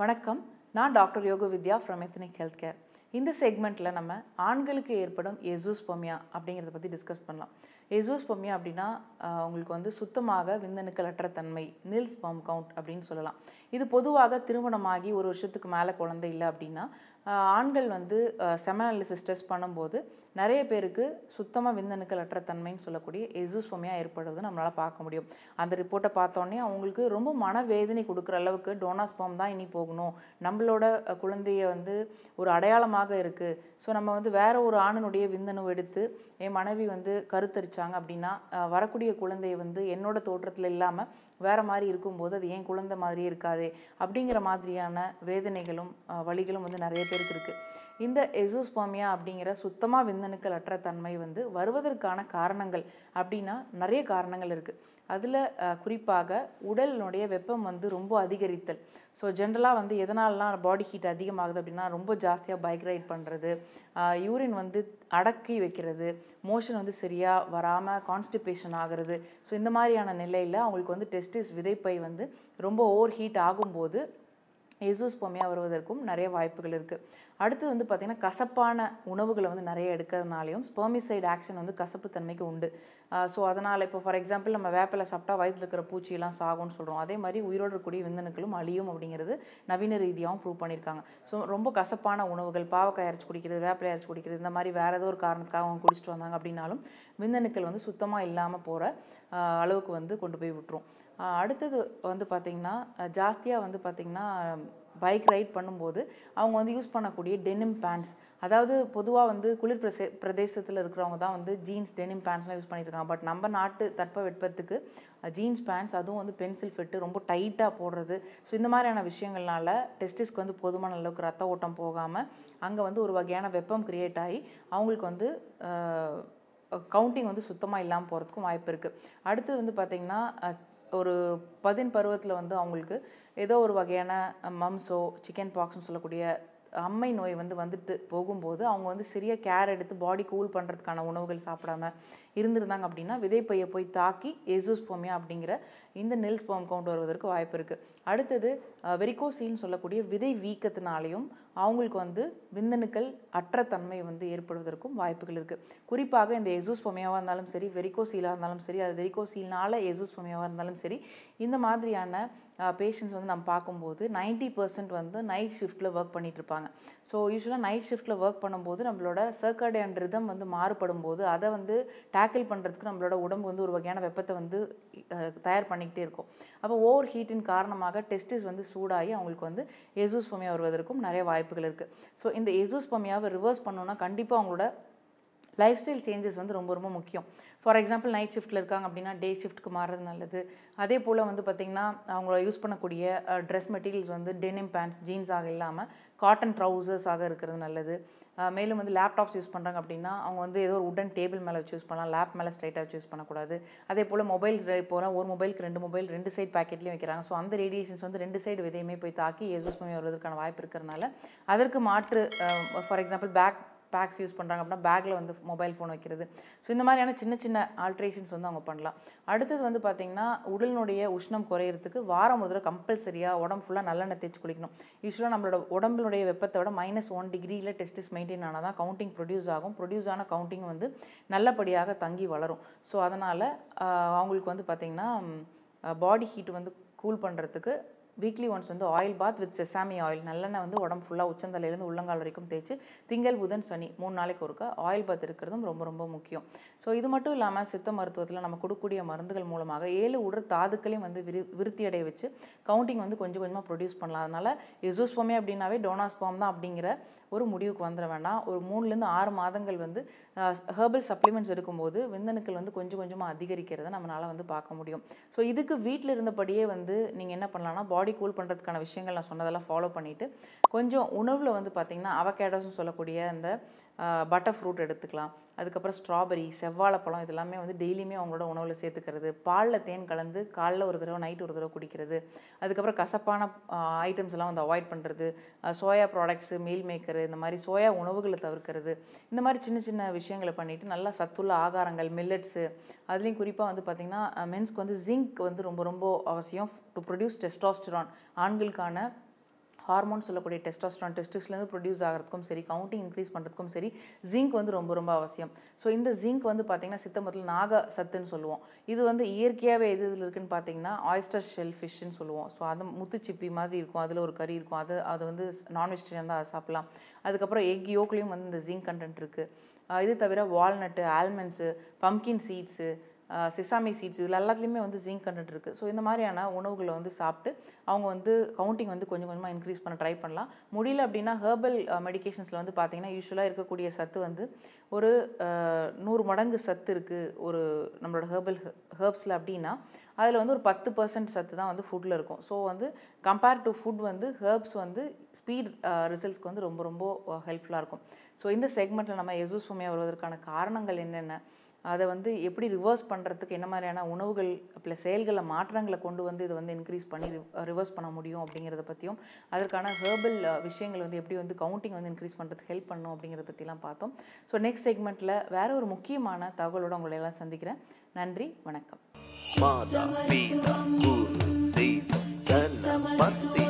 வணக்கம் நான் doctor Yoga Vidya from ethnic health care இந்த செக்மெண்ட்டில் நம்ம ஆண்களுக்கு ஏற்படும் எசூஸ்பொமியா அப்படிங்கிறத பற்றி டிஸ்கஸ் பண்ணலாம் எசூஸ்பொமியா அப்படின்னா ஆஹ், உங்களுக்கு வந்து சுத்தமாக விந்தணுக்கள் அற்ற தன்மை நில் ஸ்பம் கவுண்ட் அப்படின்னு சொல்லலாம் இது பொதுவாக திருமணமாகி ஒரு வருஷத்துக்கு மேலே குழந்தை இல்லை அப்படின்னா ஆஹ், ஆண்கள் வந்து செமனாலிசிஸ் டெஸ்ட் பண்ணும்போது நிறைய பேருக்கு சுத்தமாக விந்தணுக்கள் அற்ற தன்மைன்னு சொல்லக்கூடிய எசூஸ்பொமியா ஏற்படுவது நம்மளால் பார்க்க முடியும் அந்த ரிப்போர்ட்டை பார்த்தோன்னே அவங்களுக்கு ரொம்ப மனவேதனை கொடுக்குற அளவுக்கு டோனாஸ்பாம் தான் இனி போகணும் நம்மளோட அஹ், குழந்தைய வந்து ஒரு அடையாளமாக இருக்குது ஸோ நம்ம வந்து வேற ஒரு ஆணினுடைய விந்தணு எடுத்து என் மனைவி வந்து கருத்தரிச்சாங்க அப்படின்னா அஹ், வரக்கூடிய குழந்தை வந்து என்னோட தோற்றத்தில் இல்லாமல் வேற மாதிரி இருக்கும்போது அது ஏன் குழந்தை மாதிரியே இருக்காதே அப்படிங்கிற மாதிரியான வேதனைகளும் அஹ், வலிகளும் வந்து நிறைய பேருக்கு இருக்குது இந்த எசோஸ்பாமியா அப்படிங்கிற சுத்தமாக விந்தணுக்கள் அற்ற தன்மை வந்து வருவதற்கான காரணங்கள் அப்படின்னா நிறைய காரணங்கள் இருக்குது அதில் குறிப்பாக உடலினுடைய வெப்பம் வந்து ரொம்ப அதிகரித்தல் ஸோ ஜென்ரலாக வந்து எதனாலலாம் பாடி ஹீட் அதிகமாகுது அப்படின்னா ரொம்ப ஜாஸ்தியாக பைக் ரைட் பண்ணுறது யூரின் வந்து அடக்கி வைக்கிறது மோஷன் வந்து சரியாக வராமல் கான்ஸ்டிபேஷன் ஆகிறது ஸோ இந்த மாதிரியான நிலையில் அவங்களுக்கு வந்து டெஸ்டிஸ் விதைப்பை வந்து ரொம்ப ஓவர் ஹீட் ஆகும்போது எசோஸ்போமியா வருவதற்கும் நிறைய வாய்ப்புகள் இருக்குது அடுத்தது வந்து பார்த்திங்கன்னா கசப்பான உணவுகளை வந்து நிறைய எடுக்கிறதுனாலையும் ஸ்பெர்மிசைடு ஆக்ஷன் வந்து கசப்பு தன்மைக்கு உண்டு ஸோ அதனால் இப்போ ஃபார் எக்ஸாம்பிள் நம்ம வேப்பிலை சாப்பிட்டா வயிற்றில் இருக்கிற பூச்சியெல்லாம் சாகும்னு சொல்கிறோம் அதே மாதிரி உயிரோடு இருக்கக்கூடிய விந்தணுக்களும் அழியும் அப்படிங்கிறது நவீன ரீதியாகவும் ப்ரூவ் பண்ணியிருக்காங்க ஸோ ரொம்ப கசப்பான உணவுகள் பாவக்காய் அரைச்சி குடிக்கிறது வேப்பிலை அரைச்சி குடிக்கிறது இந்த மாதிரி வேறு ஏதோ ஒரு காரணத்துக்காக அவங்க குடிச்சிட்டு வந்தாங்க அப்படின்னாலும் விந்தணுக்கள் வந்து சுத்தமாக இல்லாமல் போகிற அளவுக்கு வந்து கொண்டு போய் விட்டுரும் ஆஹ் அடுத்தது வந்து பார்த்திங்கன்னா ஜாஸ்தியாக வந்து பார்த்திங்கன்னா பைக் ரைட் பண்ணும்போது அவங்க வந்து யூஸ் பண்ணக்கூடிய டெனிம் பேண்ட்ஸ் அதாவது பொதுவாக வந்து குளிர் பிரசே பிரதேசத்தில் இருக்கிறவங்க தான் வந்து ஜீன்ஸ் டெனிம் பேண்ட்ஸ்லாம் யூஸ் பண்ணியிருக்காங்க பட் நம்ம நாட்டு தட்ப வெட்பத்துக்கு ஜீன்ஸ் பேண்ட்ஸ் அதுவும் வந்து பென்சில் ஃபிட்டு ரொம்ப டைட்டாக போடுறது ஸோ இந்த மாதிரியான விஷயங்கள்னால டெஸ்டிஸ்க்கு வந்து போதுமான அளவுக்கு ரத்த ஓட்டம் போகாமல் அங்கே வந்து ஒரு வகையான வெப்பம் கிரியேட் ஆகி அவங்களுக்கு வந்து கவுண்டிங் வந்து சுத்தமாக இல்லாமல் போகிறதுக்கும் வாய்ப்பு இருக்குது அடுத்தது வந்து பார்த்திங்கன்னா அஹ், ஒரு பதின் பருவத்தில் வந்து அவங்களுக்கு ஏதோ ஒரு வகையான மம்ஸோ சிக்கன் பாக்ஸ்னு சொல்லக்கூடிய அம்மை நோய் வந்து வந்துட்டு போகும்போது அவங்க வந்து சரியாக கேர் எடுத்து பாடி கூல் பண்ணுறதுக்கான உணவுகள் சாப்பிடாம இருந்திருந்தாங்க அப்படின்னா விதைப்பையை போய் தாக்கி எசூஸ்போமியா அப்படிங்கிற இந்த நெல் ஸ்போம் கவுண்ட் வருவதற்கு வாய்ப்பு இருக்குது அடுத்தது வெரிகோசீல்னு சொல்லக்கூடிய விதை வீக்கத்தினாலையும் அவங்களுக்கு வந்து விந்தணுக்கள் அற்ற தன்மை வந்து ஏற்படுவதற்கும் வாய்ப்புகள் இருக்குது குறிப்பாக இந்த எசூஸ்பொமியாவாக இருந்தாலும் சரி வெரிகோசீலாக இருந்தாலும் சரி அது வெரிகோசீல்னால எசூஸ்பொமியாவாக இருந்தாலும் சரி இந்த மாதிரியான பேஷண்ட்ஸ் வந்து நம்ம பார்க்கும்போது 90% பர்சன்ட் வந்து நைட் ஷிஃப்ட்டில் ஒர்க் பண்ணிட்டு இருப்பாங்க ஸோ யூஸ்வலாக நைட் ஷிஃப்ட்டில் ஒர்க் பண்ணும்போது நம்மளோட சர்க்கடியன் ரிதம் வந்து மாறுபடும் போது அதை வந்து டேக்கிள் பண்ணுறதுக்கு நம்மளோட உடம்பு வந்து ஒரு வகையான வெப்பத்தை வந்து அஹ், தயார் பண்ணிக்கிட்டே இருக்கும் அப்போ ஓவர் ஹீட்டின் காரணமாக டெஸ்டிஸ் வந்து சூடாகி அவங்களுக்கு வந்து எசூஸ்பொமியா வருவதற்கும் நிறைய வாய்ப்புகள் இருக்குது ஸோ இந்த எசூஸ்பொமியாவை ரிவர்ஸ் பண்ணணும்னா கண்டிப்பாக அவங்களோட லைஃப் ஸ்டைல் சேஞ்சஸ் வந்து ரொம்ப ரொம்ப முக்கியம் ஃபார் எக்ஸாம்பிள் நைட் ஷிஃப்ட்டில் இருக்காங்க அப்படின்னா டே ஷிஃப்ட்டுக்கு மாறுறது நல்லது அதே போல் வந்து பார்த்திங்கன்னா அவங்க யூஸ் பண்ணக்கூடிய ட்ரெஸ் மெட்டீரியல்ஸ் வந்து டெனிம் பேண்ட்ஸ் ஜீன்ஸாக இல்லாமல் காட்டன் ட்ரௌசர்ஸாக இருக்கிறது நல்லது அஹ் மேலும் வந்து லேப்டாப்ஸ் யூஸ் பண்ணுறாங்க அப்படின்னா அவங்க வந்து ஏதோ ஒரு உடன் டேபிள் மேலே வச்சு யூஸ் பண்ணலாம் லேப் மேலே ஸ்ட்ரைட்டாக வச்சு யூஸ் பண்ணக்கூடாது அதே போல் மொபைல் இப்போலாம் ஒரு மொபைலுக்கு ரெண்டு மொபைல் ரெண்டு சைடு பேக்கெட்லேயும் வைக்கிறாங்க ஸோ அந்த ரேடியேஷன்ஸ் வந்து ரெண்டு சைடு விதையுமே போய் தாக்கி எசூஸ் பண்ணி வருவதற்கான வாய்ப்பு இருக்கிறனால அதற்கு மாற்று for example pack packs use பண்ணுறாங்க அப்படின்னா பேக்கில் வந்து மொபைல் ஃபோன் வைக்கிறது ஸோ இந்த மாதிரியான சின்ன சின்ன ஆல்ட்ரேஷன்ஸ் வந்து அவங்க பண்ணலாம் அடுத்தது வந்து பார்த்திங்கன்னா உடலினுடைய உஷ்ணம் குறையிறதுக்கு வாரம் ஒரு தடவை கம்பல்சரியாக உடம்பு ஃபுல்லாக நல்லெண்ணெய் தேய்ச்சி குளிக்கணும் யூஸ்வலாக நம்மளோட உடம்புடைய வெப்பத்தை விட மைனஸ் ஒன் டிகிரியில் டெஸ்டிஸ் மெயின்டைன் ஆனால் தான் கவுண்டிங் ப்ரொடியூஸ் ஆகும் ப்ரொடியூஸ் ஆன கவுண்டிங் வந்து நல்லபடியாக தங்கி வளரும் ஸோ அதனால் அவங்களுக்கு வந்து பார்த்திங்கன்னா பாடி ஹீட் வந்து கூல் பண்ணுறதுக்கு வீக்லி ஒன்ஸ் வந்து oil bath with sesame oil நல்லெண்ணெய் வந்து உடம்பு ஃபுல்லாக உச்சந்தலையிலேருந்து உள்ளங்கால் வரைக்கும் தேய்ச்சி திங்கள் புதன் சனி மூணு நாளைக்கு ஒருக்கா ஆயில் பாத் இருக்கிறதும் ரொம்ப ரொம்ப முக்கியம் ஸோ இது மட்டும் இல்லாமல் சித்த மருத்துவத்தில் நம்ம கொடுக்கக்கூடிய மருந்துகள் மூலமாக ஏழு உடல் தாதுக்களையும் வந்து விரு விருத்தி அடைய வச்சு கவுண்டிங் வந்து கொஞ்சம் கொஞ்சமாக ப்ரொடியூஸ் பண்ணலாம் அதனால் எசோஸ்போமே அப்படின்னாவே டோனாஸ்பாம் தான் அப்படிங்கிற ஒரு முடிவுக்கு வந்துட வேண்டாம் ஒரு மூணுலேருந்து ஆறு மாதங்கள் வந்து ஹெர்பல் சப்ளிமெண்ட்ஸ் எடுக்கும்போது விந்தணுக்கள் வந்து கொஞ்சம் கொஞ்சமாக அதிகரிக்கிறத நம்மளால் வந்து பார்க்க முடியும் ஸோ இதுக்கு வீட்டில் இருந்தபடியே வந்து நீங்கள் என்ன பண்ணலாம்னா பாடி கூல் பண்ணுறதுக்கான விஷயங்கள் நான் சொன்னதெல்லாம் ஃபாலோ பண்ணிவிட்டு கொஞ்சம் உணவில் வந்து பார்த்திங்கன்னா அவகேடோஸ்னு சொல்லக்கூடிய அந்த பட்டர் ஃப்ரூட் எடுத்துக்கலாம் அதுக்கப்புறம் ஸ்ட்ராபெரி செவ்வாழைப்பழம் இது எல்லாமே வந்து டெய்லியுமே அவங்களோட உணவில் சேர்த்துக்கிறது பாலில் தேன் கலந்து காலைல ஒரு தடவை நைட் ஒரு தடவை குடிக்கிறது அதுக்கப்புறம் கசப்பான ஐட்டம்ஸ் எல்லாம் வந்து அவாய்ட் பண்ணுறது சோயா ப்ராடக்ட்ஸு மீல் மேக்கரு இந்த மாதிரி சோயா உணவுகளை தவிர்க்கிறது இந்த மாதிரி சின்ன சின்ன விஷயங்களை பண்ணிவிட்டு நல்லா சத்துள்ள ஆகாரங்கள் மில்லட்ஸு அதுலேயும் குறிப்பாக வந்து பார்த்திங்கன்னா மென்ஸ்க்கு வந்து ஜிங்க் வந்து ரொம்ப ரொம்ப அவசியம் டு ப்ரொடியூஸ் டெஸ்டாஸ்டரான் ஆண்களுக்கான ஹார்மோன் சொல்லக்கூடிய டெஸ்டாஸ்ட்ரான் டெஸ்டிஸ்லேருந்து ப்ரொடியூஸ் ஆகிறதுக்கும் சரி கவுண்டிங் இன்க்ரீஸ் பண்ணுறதுக்கும் சரி ஜிங்க் வந்து ரொம்ப ரொம்ப அவசியம் ஸோ இந்த ஜிங்க் வந்து பார்த்திங்கன்னா சித்தமத்தில் நாக சத்துன்னு சொல்லுவோம் இது வந்து இயற்கையாகவே எது இதில் இருக்குன்னு பார்த்தீங்கன்னா ஆயிஸ்டர் ஷெல் ஃபிஷ்ஷுன்னு சொல்லுவோம் ஸோ அது முத்துச்சிப்பி மாதிரி இருக்கும் அதில் ஒரு கறி இருக்கும் அது அது வந்து நான் வெஜிடேரியன் தான் அதை சாப்பிட்லாம் அதுக்கப்புறம் எக் யோக்லேயும் வந்து இந்த ஜிங்க் கண்டென்ட் இருக்குது இது தவிர walnut almonds pumpkin seeds sesame seeds இதில் எல்லாத்துலேயுமே வந்து ஜிங்க் கண்டென்ட் இருக்குது ஸோ இந்த மாதிரியான உணவுகளை வந்து சாப்பிட்டு அவங்க வந்து கவுண்டிங் வந்து கொஞ்சம் கொஞ்சமாக இன்க்ரீஸ் பண்ண ட்ரை பண்ணலாம் முடியல அப்படின்னா ஹெர்பல் மெடிகேஷன்ஸில் வந்து பார்த்திங்கன்னா யூஸ்வலாக இருக்கக்கூடிய சத்து வந்து ஒரு நூறு மடங்கு சத்து இருக்குது ஒரு நம்மளோட ஹெர்பல் ஹெர்ப்ஸில் அப்படின்னா அதில் வந்து ஒரு பத்து பர்சன்ட் சத்து தான் வந்து ஃபுட்டில் இருக்கும் ஸோ வந்து கம்பேர் டு ஃபுட் வந்து ஹெர்ப்ஸ் வந்து ஸ்பீட் ரிசல்ட்ஸ்க்கு வந்து ரொம்ப ரொம்ப ஹெல்ப்ஃபுல்லாக இருக்கும் ஸோ இந்த செக்மெண்ட்டில் நம்ம எசூஸ்போமியா வருவதற்கான காரணங்கள் என்னென்ன அதை வந்து எப்படி ரிவர்ஸ் பண்ணுறதுக்கு என்ன மாதிரியான உணவுகள் ப்ளஸ் செயல்களை மாற்றங்களை கொண்டு வந்து இதை வந்து இன்க்ரீஸ் பண்ணி ரிவர்ஸ் பண்ண முடியும் அப்படிங்கிறத பற்றியும் அதற்கான ஹேர்பல் விஷயங்கள் வந்து எப்படி வந்து கவுண்டிங் வந்து இன்க்ரீஸ் பண்ணுறதுக்கு ஹெல்ப் பண்ணும் அப்படிங்கிறத பற்றிலாம் பார்த்தோம் ஸோ நெக்ஸ்ட் செக்மெண்ட்டில் வேற ஒரு முக்கியமான தகவலோடு உங்களை எல்லாம் சந்திக்கிறேன் நன்றி வணக்கம் மாதா பிதா குரு தெய்வம் கணபதி